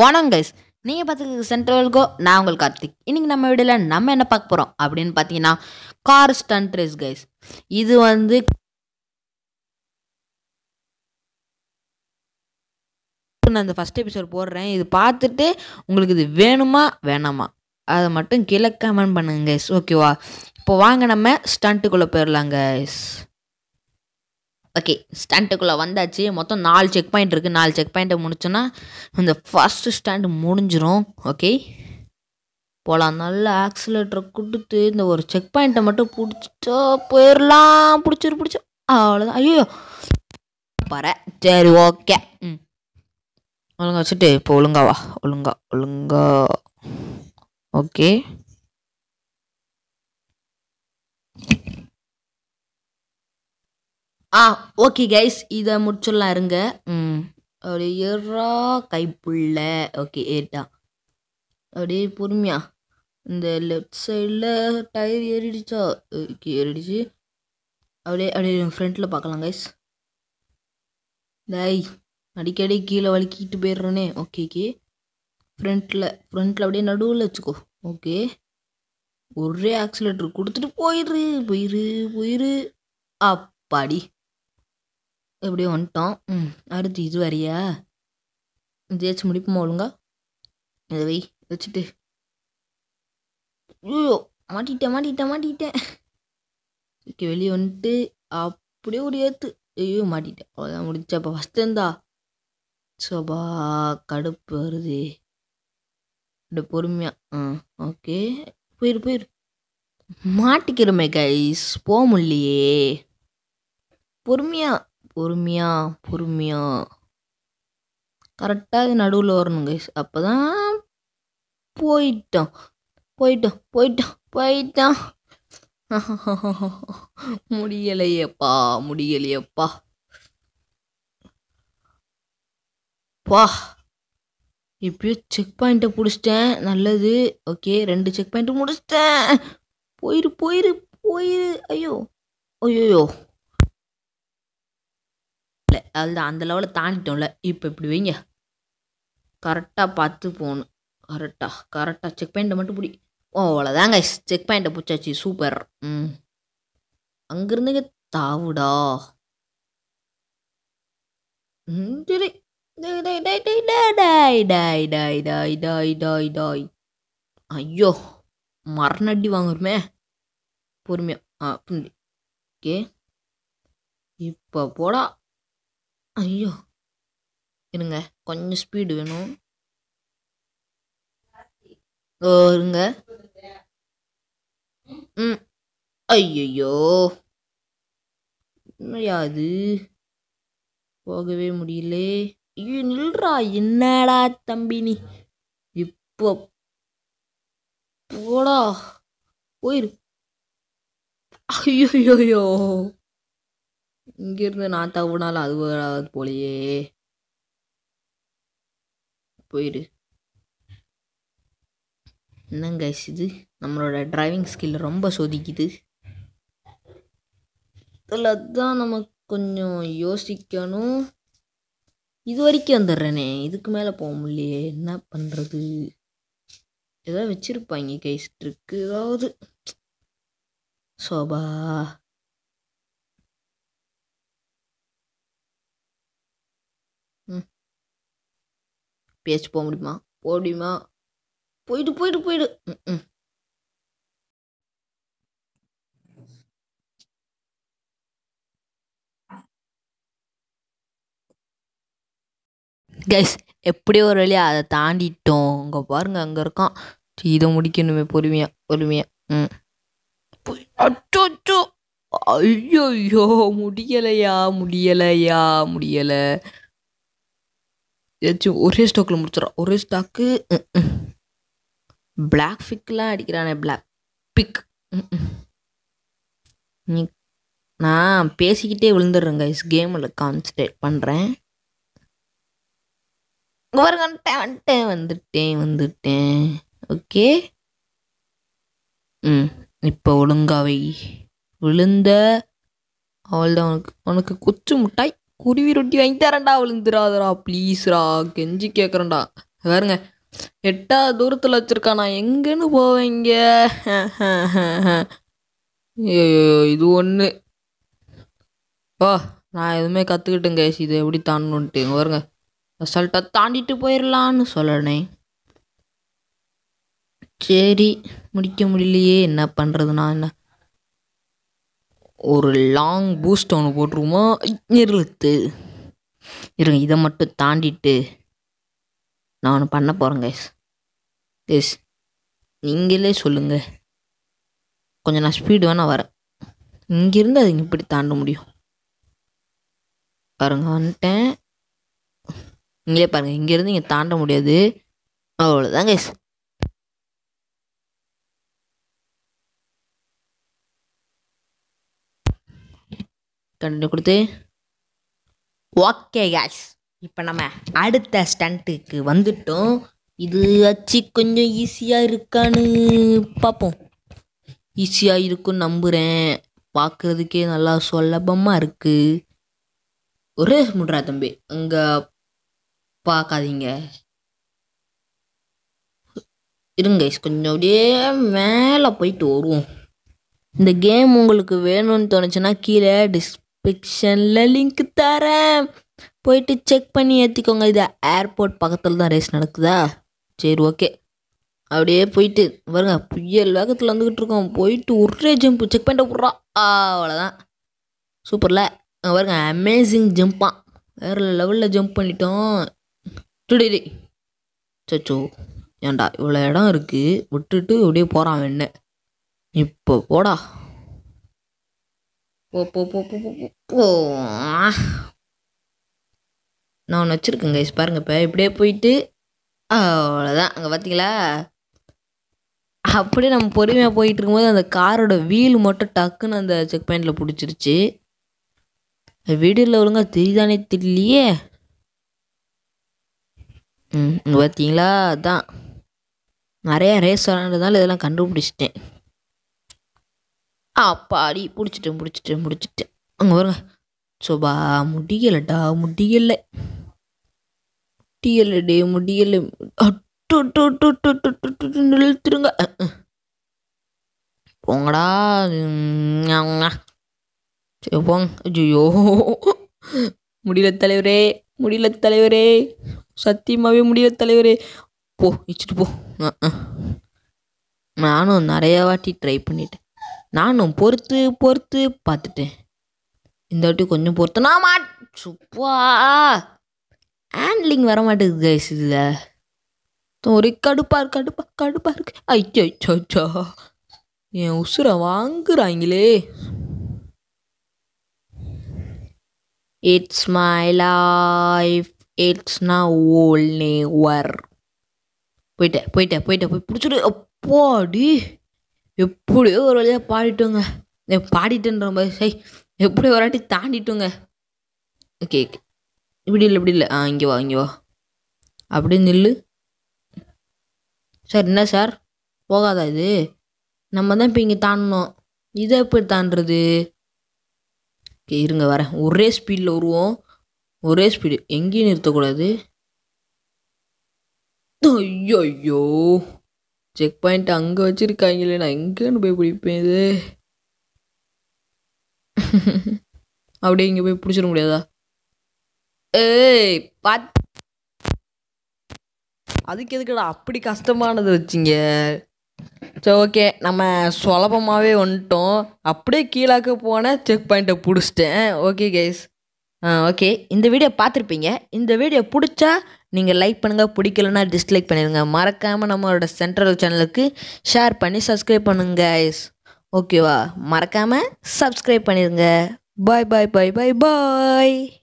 வணக்கம் கைஸ் நீங்கள் பார்த்துக்க சென்ட்ரல் கோ நான் உங்கள் கார்த்திக் இன்றைக்கி நம்ம வீடியோவில் நம்ம என்ன பார்க்க போகிறோம் அப்படின்னு பார்த்தீங்கன்னா கார் ஸ்டண்ட் ரேஸ் கைஸ் இது வந்து நான் இந்த ஃபஸ்ட் எபிசோட் போடுறேன் இது பார்த்துட்டு உங்களுக்கு இது வேணுமா வேணாமா அதை மட்டும் கீழே கமெண்ட் பண்ணுங்க கைஸ் ஓகேவா இப்போ வாங்க நம்ம ஸ்டண்ட்டுக்குள்ளே போயிடலாம் கைஸ் ஓகே ஸ்டண்ட்டுக்குள்ளே வந்தாச்சு மொத்தம் நாலு செக் பாயிண்ட் இருக்குது நாலு செக் பாயிண்ட்டை முடிச்சோன்னா இந்த ஃபஸ்ட்டு ஸ்டாண்டு முடிஞ்சிரும் ஓகே போகலாம் நல்ல ஆக்சிலேட்டரை கொடுத்து இந்த ஒரு செக் பாயிண்ட்டை மட்டும் பிடிச்சிட்டோ போயிடலாம் பிடிச்சிரு பிடிச்சோ அவ்வளோதான் ஐயோ பாரு சரி ஓகே ம் ஒழுங்கா வச்சுட்டு இப்போ ஒழுங்கா வா ஒழுங்கா ஒழுங்கா ஓகே ஆ ஓகே கைஸ் இதை முடிச்சிடலாம் இருங்க ம் அப்படியே ஏறா கைப்புள்ள ஓகே ஏறிட்டா அப்படியே பொறுமையா இந்த லெஃப்ட் சைடில் டயர் ஏறிடுச்சா ஓகே ஏறிடுச்சு அப்படியே அப்படியே ஃப்ரண்ட்டில் பார்க்கலாம் கைஸ் டை அடிக்கடி கீழே வலிக்கிட்டு போயிடுறேனே ஓகே ஓகே ஃப்ரண்ட்டில் ஃப்ரண்ட்டில் அப்படியே நடுவில் வச்சுக்கோ ஓகே ஒரே ஆக்சிலேட்டர் கொடுத்துட்டு போயிரு போயிரு போயிரு அப்பாடி எப்படியோ வந்துட்டோம் ம் அடுத்து இது வரியா இதையாச்சும் முடிப்போமா ஒழுங்கா இதை வை வச்சுட்டு ஐயோ மாட்டிட்டேன் மாட்டிட்டேன் மாட்டிட்டேன் ஓகே வெளியே வந்துட்டு அப்படியே ஒரு ஏற்று ஐயோ மாட்டிட்டேன் அவ்வளோதான் முடிஞ்சா அப்போ ஃபஸ்ட்டு இருந்தா சோபா கடுப்பு வருது அப்படியே பொறுமையா ஆ ஓகே போயிரு போயிரு மாட்டிக்கிறோமே கைஸ் போக முடியலையே பொறுமையா பொறுமையா பொறுமையா கரெக்டாக நடுவில் வரணும் கைஸ் அப்போ தான் போயிட்டோம் போயிட்டோம் போயிட்டோம் போயிட்டோம் முடியலையேப்பா முடியலையேப்பா பா இப்படியோ செக் பாயிண்ட்டை பிடிச்சிட்டேன் நல்லது ஓகே ரெண்டு செக் பாயிண்ட்டு முடிச்சிட்டேன் போயிரு போயிரு போயிரு ஐயோ ஐயோயோ இல்லை அதுதான் அந்த லெவலில் தாண்டிட்டோம்ல இப்போ இப்படி வைங்க கரெக்டாக பார்த்து போகணும் கரெக்டாக கரெக்டாக செக் பாயிண்ட்டை மட்டும் பிடி ஓ அவ்வளோதாங்க செக் பாயிண்ட்டை பிடிச்சாச்சு சூப்பர் ம் அங்கேருந்துங்க தாவுடா ம் சரி டேய் டேய் டேய் டேய் டேய் டேய் டேய் டேய் டேய் டேய் டேய் ஐயோ மரணடி வாங்குறமே பொறுமையா ஆ புண்டி ஓகே இப்போ போடா ஐயோ இருங்க கொஞ்சம் ஸ்பீடு வேணும் ஓ இருங்க ம் ஐயோ என்னையா அது போகவே முடியலே ஐயோ நில்றா என்னடா தம்பி நீ இப்போ போடா போயிரு ஐயோயோயோ இங்கிருந்து நான் தவினாலும் அது வராது போலையே போயிரு என்னங்க இது நம்மளோட டிரைவிங் ஸ்கில் ரொம்ப சோதிக்குது இதில் தான் நம்ம கொஞ்சம் யோசிக்கணும் இது வரைக்கும் வந்துடுறேனே இதுக்கு மேலே போக முடியலையே என்ன பண்ணுறது ஏதாவது வச்சுருப்பாங்க கைஸ் ட்ரிக்கு ஏதாவது சோபா ம் பேச்சு போக முடியுமா போக முடியுமா போயிட்டு போயிட்டு போயிடு ம் ம் கைஸ் எப்படியோ ஒரு வழியாக அதை தாண்டிட்டோம் அங்கே பாருங்க அங்கே இருக்கான் சரி, இதை முடிக்கணுமே பொறுமையா பொறுமையா ம் போய்- அச்சோ அச்சோ ஐயோ முடியலையா முடியலையா முடியலை ஏதாச்சும் ஒரே ஸ்டாக்கில் முடிச்சிடறோம் ஒரே ஸ்டாக்கு பிளாக் ஃபிக்லாம் அடிக்கிறானே பிளாக் பிக் நீ நான் பேசிக்கிட்டே விழுந்துடுறேன் கைஸ் கேமில் கான்சன்ட்ரேட் பண்ணுறேன் வந்துட்டேன் வந்துட்டேன் வந்துட்டேன் வந்துட்டேன் ஓகே ம் இப்போ ஒழுங்காவை விழுந்த அவள்தான் உனக்கு உனக்கு குச்சு முட்டாய் குருவி ரொட்டி வாங்கி தரேன்டா விழுந்துடாதடா ப்ளீஸ்ரா கெஞ்சி கேட்குறேன்டா பாருங்க எட்டாவது தூரத்தில் வச்சிருக்கா நான் எங்கன்னு போவேங்க ஐயோ இது ஒன்று ஓ நான் எதுவுமே கற்றுக்கிட்டேங்க இது எப்படி தாண்டணுன்ட்டு இங்க பாருங்க அசால்ட்டாக தாண்டிட்டு போயிடலான்னு சொல்லணே சரி முடிக்க முடியலையே என்ன பண்ணுறது நான் என்ன ஒரு லாங் பூஸ்ட் ஒன்று போட்டுருவோமா நிறுத்து இருங்க இதை மட்டும் தாண்டிட்டு நான் ஒன்று பண்ண போகிறேன் கைஸ் எஸ் நீங்களே சொல்லுங்க கொஞ்சம் நான் ஸ்பீடு வேணால் வரேன் இங்கேருந்து அது இப்படி தாண்ட முடியும் பாருங்க வந்துட்டேன் இங்கே பாருங்க இங்கேருந்து இங்கே தாண்ட முடியாது அவ்வளோதான் கைஸ் கண்டினியூ கொடுத்து ஓகே கேஸ் இப்போ நம்ம அடுத்த ஸ்டண்ட்டுக்கு வந்துட்டோம் இது வச்சு கொஞ்சம் ஈஸியாக இருக்கான்னு பார்ப்போம் ஈஸியாக இருக்குன்னு நம்புகிறேன் பார்க்குறதுக்கே நல்லா சுலபமாக இருக்குது ஒரே முட்ரா தம்பி அங்கே பார்க்காதீங்க இருங்க guys, கொஞ்சம் அப்படியே மேலே போயிட்டு வருவோம் இந்த கேம் உங்களுக்கு வேணும்னு தோணுச்சுன்னா கீழே டிஸ்கிரிப்ஷனில் லிங்க் தரேன் போயிட்டு செக் பண்ணி ஏற்றிக்கோங்க இது ஏர்போர்ட் பக்கத்தில் தான் ரேஸ் நடக்குதா சரி ஓகே அப்படியே போயிட்டு பாருங்க புயல் வேகத்தில் வந்துக்கிட்டு இருக்கோம் போயிட்டு ஒரே ஜம்ப் செக் பண்ணிட்டு விட்றா அவ்வளோதான் சூப்பரில் பாருங்க அமேசிங் ஜம்ப்பான் வேறு லெவலில் ஜம்ப் பண்ணிட்டோம் டுடே சச்சோ ஏன்டா இவ்வளோ இடம் இருக்குது விட்டுட்டு அப்படியே போகிறான் வெண்ண இப்போ போடா போ போ போ போ போ, போ, போ நான் ஒன்று வச்சுருக்கேன் கைஸ் பாருங்க இப்போ இப்படியே போயிட்டு அவ்வளோதான் அங்கே பார்த்தீங்களா அப்படியே நம்ம பொறுமையாக போயிட்டு இருக்கும்போது அந்த காரோட வீல் மட்டும் டக்குன்னு அந்த செக் பாயிண்டில் பிடிச்சிருச்சு வீடியோவில் ஒழுங்கா தெரியுதானே தெரியலையே ம் இங்கே பார்த்தீங்களா அதான் நிறையா ரேஸ் விளாண்டதால இதெல்லாம் கண்டுபிடிச்சிட்டேன் அப்பாடி பிடிச்சிட்டேன் பிடிச்சிட்டேன் பிடிச்சிட்டேன் அங்கே வருங்க சோபா முடியலடா முடியலை முடியலடே முடியலை அட்டு அட்டு அட்டு அட்டு அட்டு அட்டு அட்டு அட்டு நிறுத்துருங்க அஹ், அஹ். போங்கடா உம், ஞா. சரி போங்க ஐயோ முடியல தலைவரே முடியல தலைவரே சத்தியமாகவே முடியல தலைவரே போ வச்சுட்டு போ அஹ், அஹ். நானும் நிறைய வாட்டி ட்ரை பண்ணிட்டேன் நானும் பொறுத்து பொறுத்து பார்த்துட்டேன் இந்த வாட்டி கொஞ்சம் பொறுத்து நான் மாட் சுப்பா ஹேண்ட்லிங் வர மாட்டேங்குது கைஸ் இதில் ஒரே கடுப்பா இருக்கு கடுப்பா கடுப்பா இருக்கு ஐயோ ஐயோ, ஐயோ என் உசுரை வாங்குறாங்களே இட்ஸ் மை லைஃப் இட்ஸ் நான் ஓல் நேவர் போயிட்டேன் போயிட்டேன் போயிட்டேன் போய் பிடிச்சிட்டு அப்பாடி எப்படியோ ஒரு வழியாக பாடிட்டோங்க ஏ, பாடிட்டேன்ற மாதிரி சை எப்படி ஒரு வாட்டி தாண்டிட்டோங்க ஓகே ஓகே இப்படி இல்லை இப்படி இல்லை ஆ இங்கே வா இங்கே வா அப்படியே நில்லு சார் என்ன சார் போகாதா இது நம்ம தான் இப்போ இங்கே தாண்டணும் இதை எப்படி தாண்டுறது ஓகே இருங்க வரேன் ஒரே ஸ்பீடில் வருவோம் ஒரே ஸ்பீடு எங்கேயும் நிறுத்தக்கூடாது ஐயோ ஐயோ செக் பாயிண்ட் அங்கே வச்சுருக்காங்களே நான் எங்கேன்னு போய் பிடிப்பேன் இது அப்படியே இங்கே போய் பிடிச்சிட முடியாதா ஏய் பாத் அதுக்கு எதுக்குடா அப்படி கஷ்டமானது வச்சிங்க சரி ஓகே நம்ம சுலபமாகவே வந்துட்டோம் அப்படியே கீழாக்க போனேன் செக் பாயிண்ட்டை பிடிச்சிட்டேன் ஓகே கைஸ் ஆ ஓகே இந்த வீடியோ பார்த்துருப்பீங்க இந்த வீடியோ பிடிச்சா நீங்கள் லைக் பண்ணுங்கள் பிடிக்கலன்னா டிஸ்லைக் பண்ணிடுங்க மறக்காமல் நம்மளோட சென்ட்ரல் சேனலுக்கு ஷேர் பண்ணி சப்ஸ்கிரைப் பண்ணுங்க guys ஓகேவா மறக்காமல் சப்ஸ்கிரைப் பண்ணிடுங்க பாய் பாய் பாய் பாய் பாய்